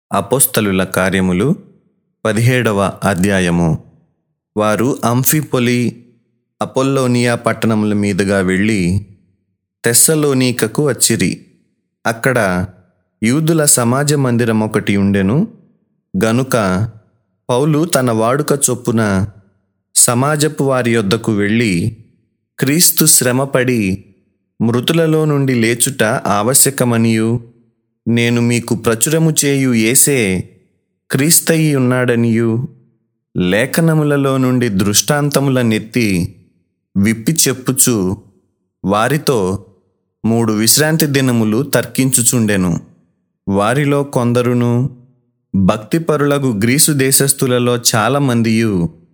అపోస్తలుల కార్యములు పదిహేడవ అధ్యాయము వారు అంఫిపొలి అపోల్లోనియా పట్టణముల మీదుగా వెళ్ళి తెస్సలోనీకకు వచ్చిరి అక్కడ యూదుల సమాజ మందిరం ఒకటి ఉండెను గనుక పౌలు తన వాడుక చొప్పున సమాజపు వారి యొద్దకు వెళ్ళి క్రీస్తు శ్రమపడి మృతులలో నుండి లేచుట ఆవశ్యకమనియు నేను మీకు ప్రచురము చేయు యేసే క్రీస్తయి ఉన్నాడనియు లేఖనములలో నుండి దృష్టాంతముల నెత్తి విప్పి చెప్పుచు వారితో మూడు విశ్రాంతి దినములు తర్కించుచుండెను వారిలో కొందరును భక్తిపరులకు గ్రీసు దేశస్థులలో చాలా మందియు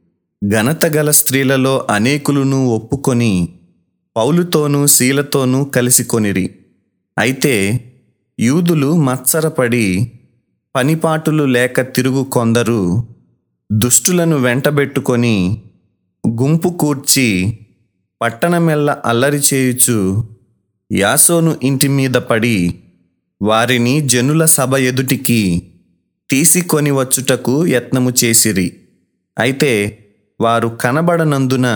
ఘనత గల స్త్రీలలో అనేకులను ఒప్పుకొని పౌలుతోనూ శీలతోనూ కలిసి కొనిరి అయితే యూదులు మత్సరపడి పనిపాటులు లేక తిరుగు కొందరు దుష్టులను వెంటబెట్టుకొని గుంపు కూర్చి పట్టణమెల్ల అల్లరి చేయుచు యాసోను ఇంటి మీద పడి వారిని జనుల సభ ఎదుటికి తీసుకొని వచ్చుటకు యత్నము చేసిరి అయితే వారు కనబడనందున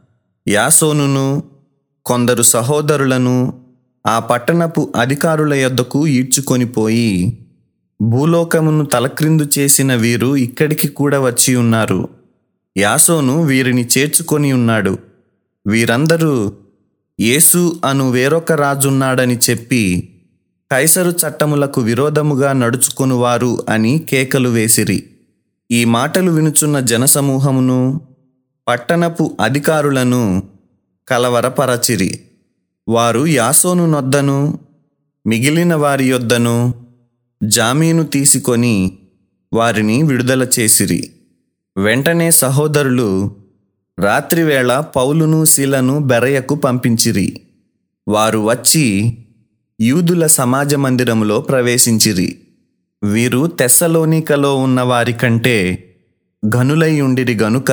యాసోనును కొందరు సహోదరులను ఆ పట్టణపు అధికారుల యొద్దకు ఈడ్చుకొని పోయి భూలోకమును తలక్రిందు చేసిన వీరు ఇక్కడికి కూడా వచ్చి ఉన్నారు యాసోను వీరిని చేర్చుకొని ఉన్నాడు వీరందరూ యేసు అను వేరొక రాజున్నాడని చెప్పి కైసరు చట్టములకు విరోధముగా నడుచుకొనువారు అని కేకలు వేసిరి ఈ మాటలు వినుచున్న జనసమూహమును పట్టణపు అధికారులను కలవరపరచిరి వారు యాసోను నొద్దను మిగిలిన వారి యొద్దను జామీను తీసుకొని వారిని విడుదల చేసిరి వెంటనే సహోదరులు రాత్రివేళ పౌలును శీలను బెరయకు పంపించిరి వారు వచ్చి యూదుల సమాజ మందిరములో ప్రవేశించిరి వీరు తెస్సలోనికలో ఉన్న వారి కంటే ఘనులై ఉండిరి గనుక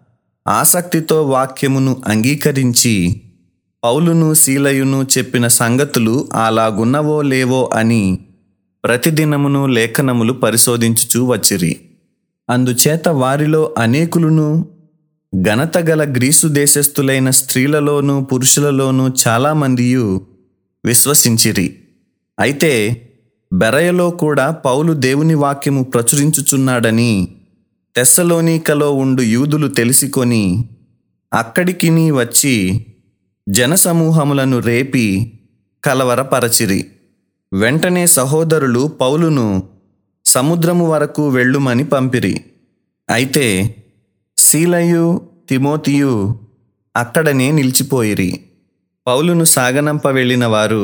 ఆసక్తితో వాక్యమును అంగీకరించి పౌలును శీలయును చెప్పిన సంగతులు అలాగున్నవో లేవో అని ప్రతిదినమును లేఖనములు పరిశోధించుచూ వచ్చిరి అందుచేత వారిలో అనేకులను ఘనత గల గ్రీసు దేశస్థులైన స్త్రీలలోనూ పురుషులలోనూ చాలామందియు విశ్వసించిరి అయితే బెరయలో కూడా పౌలు దేవుని వాక్యము ప్రచురించుచున్నాడని తెస్సలోనికలో ఉండు యూదులు తెలిసికొని అక్కడికి వచ్చి జనసమూహములను రేపి కలవరపరచిరి వెంటనే సహోదరులు పౌలును సముద్రము వరకు వెళ్ళుమని పంపిరి అయితే శీలయు తిమోతియు అక్కడనే నిలిచిపోయిరి పౌలును సాగనంప వెళ్ళిన వారు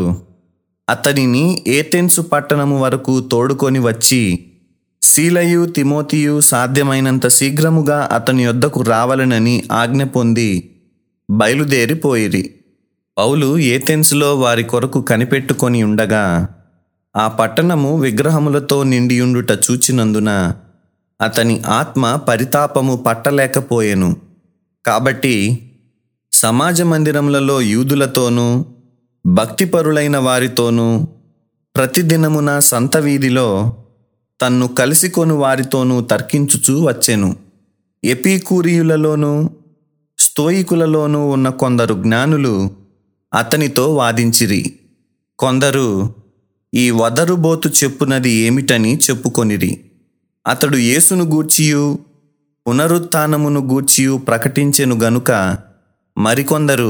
అతనిని ఏథెన్సు పట్టణము వరకు తోడుకొని వచ్చి శీలయు తిమోతియు సాధ్యమైనంత శీఘ్రముగా అతని యొద్దకు రావాలనని ఆజ్ఞ పొంది బయలుదేరిపోయిరి పౌలు ఏథెన్సులో వారి కొరకు కనిపెట్టుకొని ఉండగా ఆ పట్టణము విగ్రహములతో నిండియుండుట చూచినందున అతని ఆత్మ పరితాపము పట్టలేకపోయెను కాబట్టి సమాజ మందిరములలో యూదులతోనూ భక్తిపరులైన వారితోనూ ప్రతిదినమున సంత వీధిలో తన్ను కలిసికొను వారితోనూ తర్కించుచూ వచ్చెను ఎపీకూరియులలోనూ స్తోయికులలోనూ ఉన్న కొందరు జ్ఞానులు అతనితో వాదించిరి కొందరు ఈ వదరుబోతు చెప్పునది ఏమిటని చెప్పుకొనిరి అతడు యేసును గూర్చియు పునరుత్నమును గూర్చియు ప్రకటించెను గనుక మరికొందరు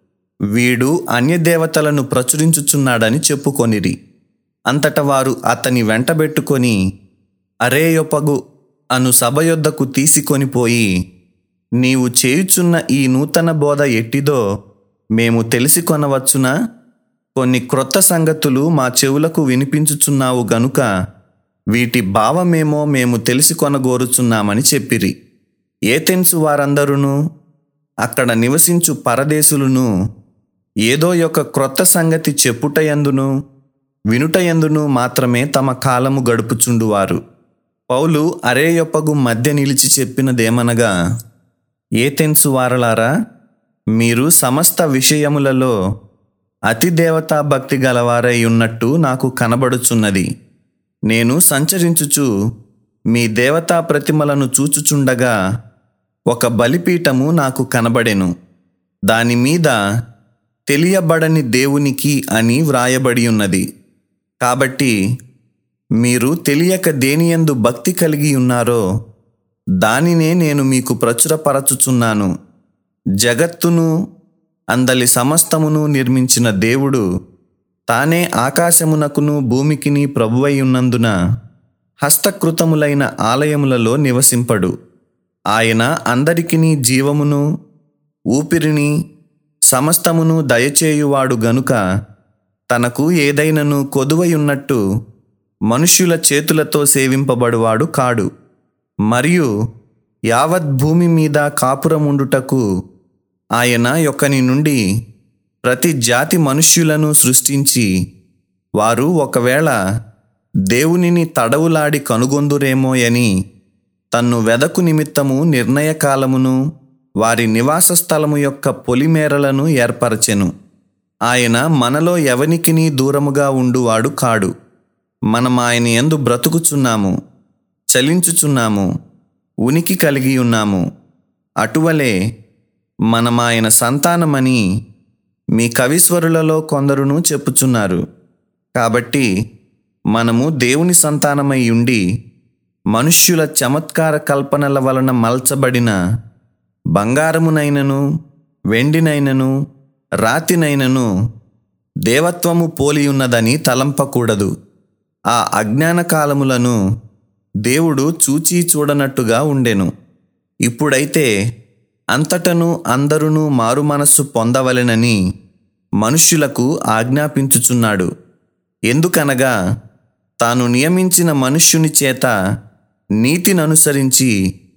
వీడు అన్యదేవతలను ప్రచురించుచున్నాడని చెప్పుకొనిరి అంతట వారు అతని వెంటబెట్టుకొని అరేయొపగు అను సభ యొద్దకు తీసుకొని పోయి నీవు చేయుచున్న ఈ నూతన బోధ ఎట్టిదో మేము తెలిసి కొనవచ్చునా కొన్ని క్రొత్త సంగతులు మా చెవులకు వినిపించుచున్నావు గనుక వీటి భావమేమో మేము తెలిసి కొనగోరుచున్నామని చెప్పిరి ఏథెన్సు వారందరూ అక్కడ నివసించు పరదేశులను ఏదో యొక్క క్రొత్త సంగతి చెప్పుటయందును వినుటయందును మాత్రమే తమ కాలము గడుపుచుండువారు పౌలు అరేయొప్పగు మధ్య నిలిచి చెప్పినదేమనగా ఏథెన్సు వారలారా మీరు సమస్త విషయములలో అతి దేవతా భక్తి గలవారై ఉన్నట్టు నాకు కనబడుచున్నది నేను సంచరించుచు మీ దేవతా ప్రతిమలను చూచుచుండగా ఒక బలిపీఠము నాకు కనబడెను దాని మీద తెలియబడని దేవునికి అని వ్రాయబడి ఉన్నది కాబట్టి మీరు తెలియక దేనియందు భక్తి కలిగి ఉన్నారో దానినే నేను మీకు ప్రచురపరచుచున్నాను జగత్తును అందలి సమస్తమును నిర్మించిన దేవుడు తానే ఆకాశమునకును భూమికిని ప్రభువై ఉన్నందున హస్తకృతములైన ఆలయములలో నివసింపడు ఆయన అందరికిని జీవమును ఊపిరిని సమస్తమును దయచేయువాడు గనుక తనకు ఏదైనను కొదువయున్నట్టు మనుష్యుల చేతులతో సేవింపబడువాడు కాడు మరియు యావత్ భూమి మీద కాపురముండుటకు ఆయన యొక్కని నుండి ప్రతి జాతి మనుష్యులను సృష్టించి వారు ఒకవేళ దేవునిని తడవులాడి కనుగొందురేమో అని తన్ను వెదకు నిమిత్తము నిర్ణయకాలమును వారి నివాస స్థలము యొక్క పొలిమేరలను ఏర్పరచెను ఆయన మనలో ఎవనికిని దూరముగా ఉండువాడు కాడు మనం ఆయన ఎందు బ్రతుకుచున్నాము చలించుచున్నాము ఉనికి కలిగి ఉన్నాము అటువలే మనం ఆయన సంతానమని మీ కవిస్వరులలో కొందరును చెప్పుచున్నారు కాబట్టి మనము దేవుని సంతానమై ఉండి మనుష్యుల చమత్కార కల్పనల వలన మలచబడిన బంగారమునైనను వెండినైనను రాతినైనను దేవత్వము పోలియున్నదని తలంపకూడదు ఆ అజ్ఞాన కాలములను దేవుడు చూచి చూడనట్టుగా ఉండెను ఇప్పుడైతే అంతటను అందరును మారు మనస్సు పొందవలెనని మనుష్యులకు ఆజ్ఞాపించుచున్నాడు ఎందుకనగా తాను నియమించిన మనుష్యుని చేత నీతిని అనుసరించి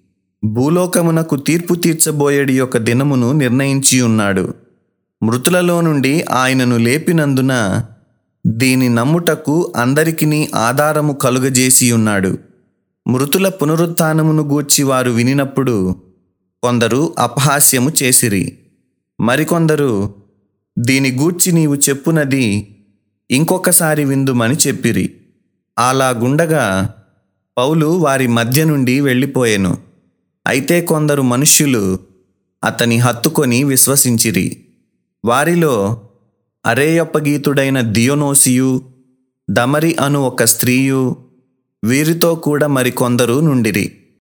భూలోకమునకు తీర్పు తీర్చబోయేడి యొక్క దినమును నిర్ణయించి ఉన్నాడు మృతులలో నుండి ఆయనను లేపినందున దీని నమ్ముటకు అందరికిని ఆధారము కలుగజేసి ఉన్నాడు మృతుల పునరుత్థానమును గూర్చి వారు వినినప్పుడు కొందరు అపహాస్యము చేసిరి మరికొందరు దీని గూర్చి నీవు చెప్పునది ఇంకొకసారి విందుమని చెప్పిరి అలాగుండగా పౌలు వారి మధ్య నుండి వెళ్ళిపోయెను అయితే కొందరు మనుష్యులు అతని హత్తుకొని విశ్వసించిరి వారిలో అరేయప్పగీతుడైన దియోనోసియు దమరి అను ఒక స్త్రీయు వీరితో కూడా మరికొందరు నుండిరి